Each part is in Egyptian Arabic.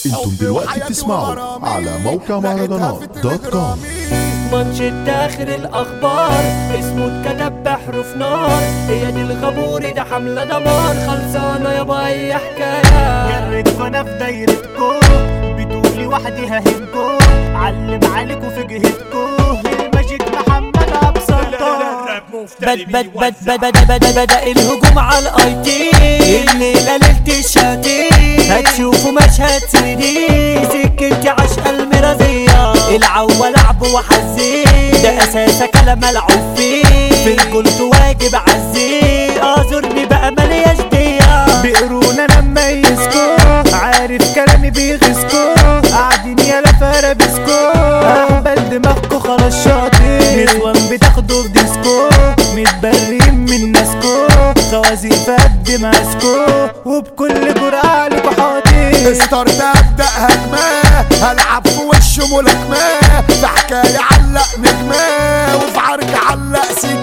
انتم دلوقتي بتسمعوا على موقع مهرجانات دوت كوم ماتش الداخل الاخبار اسمه اتكتب بحروف نار هي دي الغبوري ده حمله دمار خلصانه يابا اي حكايه جريت فانا في دايرتكو بتقولي وحدي ههمكو علم عليكوا في جهتكو الماجيك محمد عبد الستار بد بد بد بد بد بد بدا الهجوم على الاي تي الليله ليله الشاتي هتشوفوا مشهد سيدي سكتي عشق المرازيه العوا لعب وحزي ده اساسا كلام ملعوب فيه في الجولد واجب عزي اعذرني بقى ملياش ديه بيقرونا انا مميزكو عارف كلامي بيغيظكو قاعدين يالا فرابسكو اهبل دماغكو خلاص شاطر نسوان بتاخدوا في ديسكو متبرين من ناسكو خوازيق في قد ماسكو وبكل جرعة عليكوا حاطط ستارت ابدا هجمه هلعب في وشه ملاكمه في حكايه علق نجمه وفي عرك علق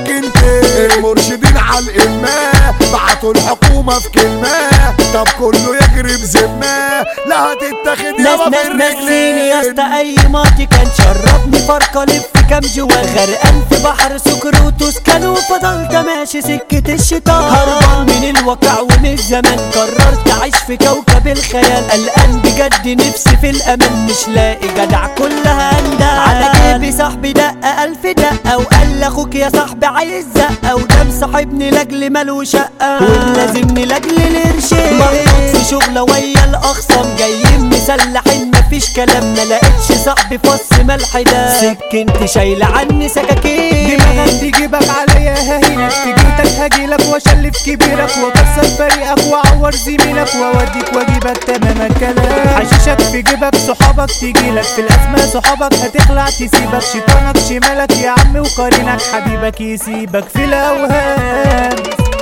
سكنتين المرشدين على الامه بعتوا الحكومه في كلمه طب كله يجري بذمه لا هتتاخد ناس يابا ناس في ناسيني يا اسطى الرجلين اي ماضي كان شربني فرقه لف كام جوال غرقان في بحر سكر وتسكن وفضلت ماشي سكه الشيطان هربان من الواقع ومن الزمان قررت اعيش في كوكب الخيال قلقان بجد نفسي في الامان مش لاقي جدع كلها اندال على جيبي صاحبي دقه الف دقه وقال لاخوك يا صاحبي عايز زقه وده مصاحبني لاجل مال وشقه ولازمني لاجل القرشين محطوط في شغله ويا الاخصام جايين مسلحين مفيش كلام ما لقيتش صاحبي فص ملح ده سكنت شايله عني سكاكين دماغك تجيبك عليا ههينك تجيتك هجيلك واشلف كبيرك واكسر فريقك واعور زميلك واوديك واجيبك تمام الكلام حشيشك في جيبك صحابك تجيلك في الازمه صحابك هتخلع تسيبك شيطانك شمالك يا عم وقارنك حبيبك يسيبك في الاوهام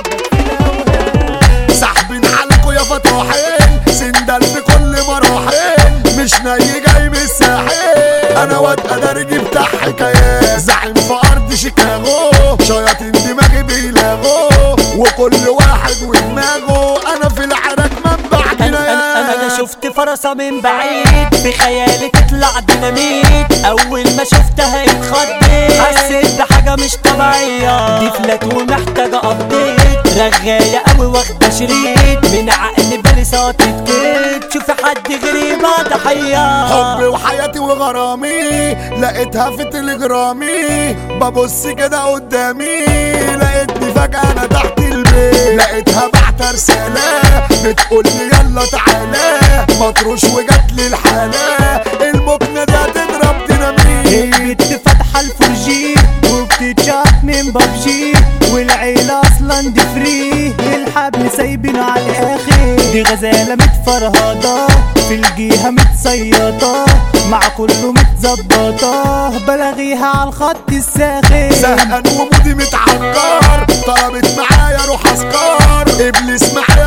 سحبين عليكوا يا فتوحين سندل في كل مراحل مش ناي جاي من الساحل انا واد ادرجي بتاع حكايات زعيم في ارض شيكاغو شياطين دماغي بيلاغو وكل واحد ودماغه انا في العراك منبع انا انا انا جنايات شفت فرصة من بعيد في خيالي تطلع ديناميت اول ما شفتها اتخضيت حسيت بحاجة مش طبيعية دي فلات ومحتاجة ابديت رغاية قوي واخدة شريط من عقل بالي ساطت كيت شوفي حد غيري ما ضحية حبي وحياتي وغرامي لقيتها في تليجرامي ببص كده قدامي لقيتني فجأة انا تحت البيت لقيتها بعت رسالة بتقول لي يلا تعالى مطروش وجات لي الحالة المكنة دي هتضرب ديناميت البت فاتحة الفورجي وبتتشات من بابجي والعيلة اصلا دي فري الحبل سايبينه على الاخر دي غزالة متفرهضة في الجهة متصيطة مع كله متظبطة بلاغيها على الخط الساخن زهقان ومودي متعكر طلبت معايا روح اسكار ابليس معايا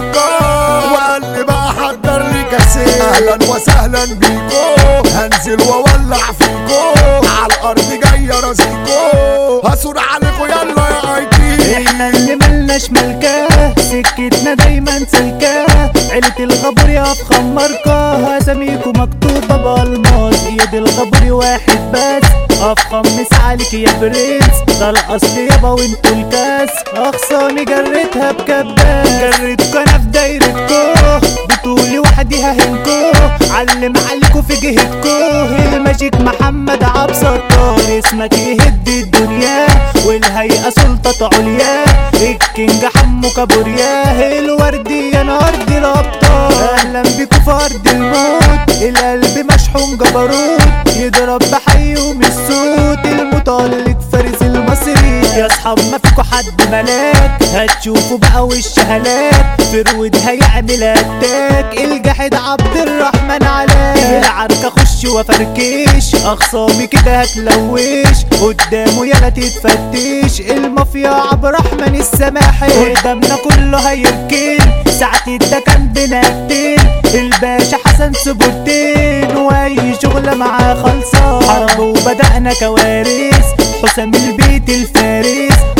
متنكر وقال لي بقى حضر لي كاسين اهلا وسهلا بيكو هنزل واولع فيكو على الارض جايه راسيكو هسور عليكو يلا يا اي تي احنا اللي ملناش ملكة سكتنا دايما سلكة عيلة الغبور يا افخم ماركة اساميكو مكتوبة بالماس ايد الغبور واحد بس افخم مسعالك يا برنس ده الاصل يابا وانتو الكاس اخصامي جريتها بكباس جريتكو انا في دايرتكو بطولي وحدي ههنكو علم عليكو في جهتكو الماجيك محمد عبد ستار اسمك يهد الدنيا والهيئة سلطة عليا الكينج حمو كابوريا الوردي انا ارض الابطال اهلا بيكو في ارض الموت القلب مشحون جبروت يضرب بحيهم الصوت المتألق فارس المصري يا اصحاب ما فيكو حد ملاك هتشوفوا بقى وش هلاك فرود هيعمل اتاك الجاحد عبد الرحمن علاء العركة خش وفركش اخصامي كده هتلوش قدامه يلا تتفتش المافيا عبد الرحمن السماحي قدامنا كله هيركن ساعتي ده كان بنكتين الباشا حسن سبوتين واي شغلة معاه خلصان حرب وبدأنا كوارث حسام البيت الفارس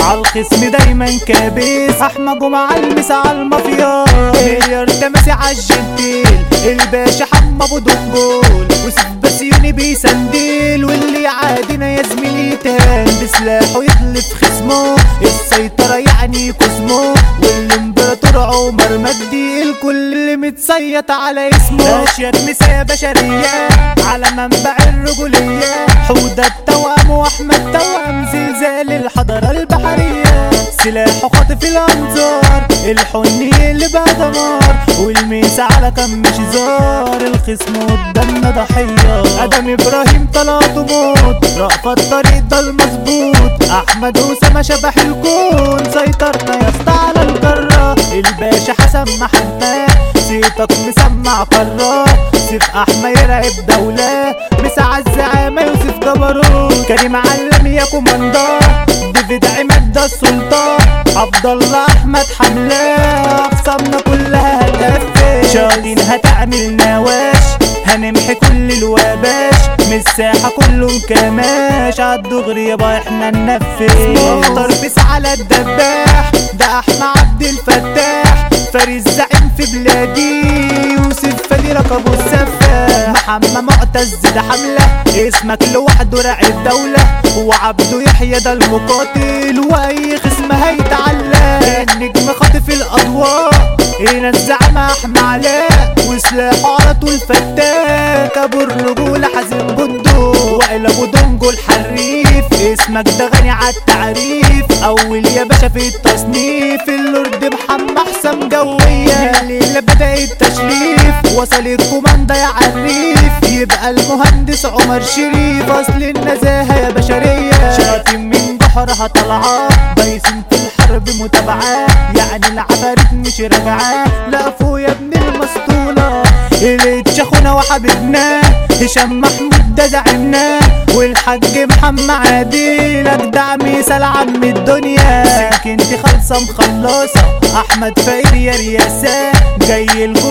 عالخصم دايما كابس احمى جمعة المس عالمافيا مليار تماسي عالجنتيل الباشا حمى ابو دنجول وسيف بسيوني بيسنديل واللي يعادينا يا زميلي تهان بسلاحه يحلف خصمه السيطرة يعني كوزمو والامبراطور عمر مجدي الكل اللي متصيط على اسمه اشياء مسايا بشرية على منبع الرجولية حودة التوأم واحمد توأم زلزال الحضارة البحرية سلاحه خاطف الانظار الحني اللي بقى دمار والميس على كم زار الخصم قدامنا ضحية ادم ابراهيم طلعته موت رأفت الطريق ده المظبوط احمد اسامة شبح الكون سيطرنا يا اسطى على الجرة الباشا حسن محمد صيتك مسمع قارة سيف احمى يرعب دولة مسع الزعامة يوسف جبروت كريم علم يا كوماندار ديفيد عماد ده السلطان عبد الله احمد حمله اقسامنا كلها هتقفل شاغلين هتعمل نواش هنمحي كل الوباش من الساحة كله مكماش عالدغري يابا احنا ننفذ مختار بس على الدباح ده احمى عبد الفتاح فارس زعيم في بلادي يوسف فادي ركبه السفاح محمد معتز ده حملة اسمك لوحده راعي الدولة وعبده يحيى ده المقاتل واي خصم هيتعلق النجم خاطف الاضواء هنا الزعمة احمى علاء وسلاحه على طول فتاك ابو الرجولة حازم بندق وائل ابو دنجو الحريف اسمك ده غني عالتعريف اول يا باشا في التصنيف اللورد محمد حسام جوية الليلة بدأ التشريف وصل الكوماندا يا عريف يبقى المهندس عمر شريف اصل النزاهة يا بشرية شاطين من بحرها طالعة بايسين في الحرب متابعة يعني العفاريت مش راجعة لا فوق يا ابن المسطولة اللي اتشخنا وحبيبنا هشام محمود ده زعيمنا والحاج محمد عادل اجدع مثال عم الدنيا سكنتي خالصه مخلصه احمد فقير يا رياسه جاي لكم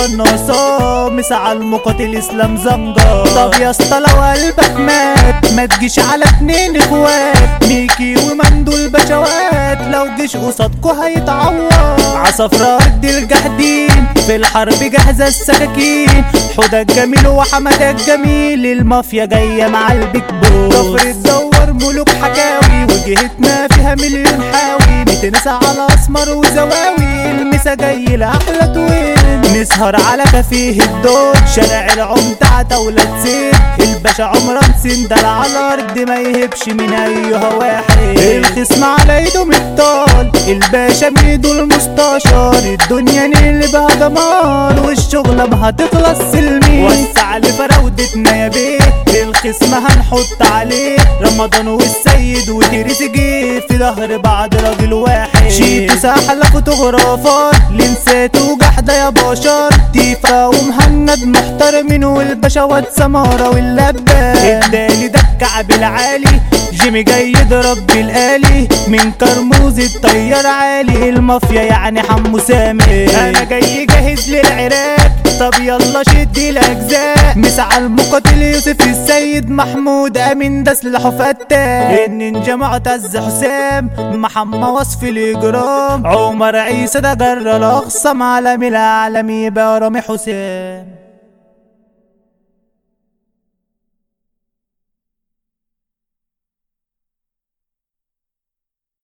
بالقناصه مسع المقاتل اسلام زنجر طب يا اسطى لو قلبك مات ما تجيش على اتنين اخوات ميكي ومندول بشوات لو جيش قصادكوا هيتعور عصفرة ارض الجاحدين في الحرب جاهزة السكاكين حدى الجميل وحمد الجميل المافيا جاية مع البيك بوس كفر تدور ملوك حكاوي وجهتنا فيها مليون حاوي نتنسى على اسمر وزواوي المسا جاي لأحلى توين نسهر على كافيه الدور شارع العمدة دولة زين الباشا عمران سندل على الارض ما يهبش من ايها واحد الخصم على ايده مطال الباشا ميدو المستشار الدنيا نقلبها دمار والشغلة ما هتخلص سلمي وسع لفراودتنا يا بيه الخصم هنحط عليه رمضان والسيد وتيريس جه في ظهر بعض راجل واحد شيتو ساحلة فوتوغرافات لنسات وجحدة يا بشر تيفا ومهند محترمين والباشا واد سمارة واللبان ادالي ده الكعب العالي جيمي جاي يضرب بالآلي من كرموز الطيار عالي المافيا يعني حمو سامي انا جاي جاهز للعراك طب يلا شد الاجزاء مسع المقاتل يوسف السيد محمود امين ده سلاحه فتاك النينجا معتز حسام محمد وصف الاجرام عمر عيسى ده جرى الاخصم عالمي العالمي بقى رامي حسام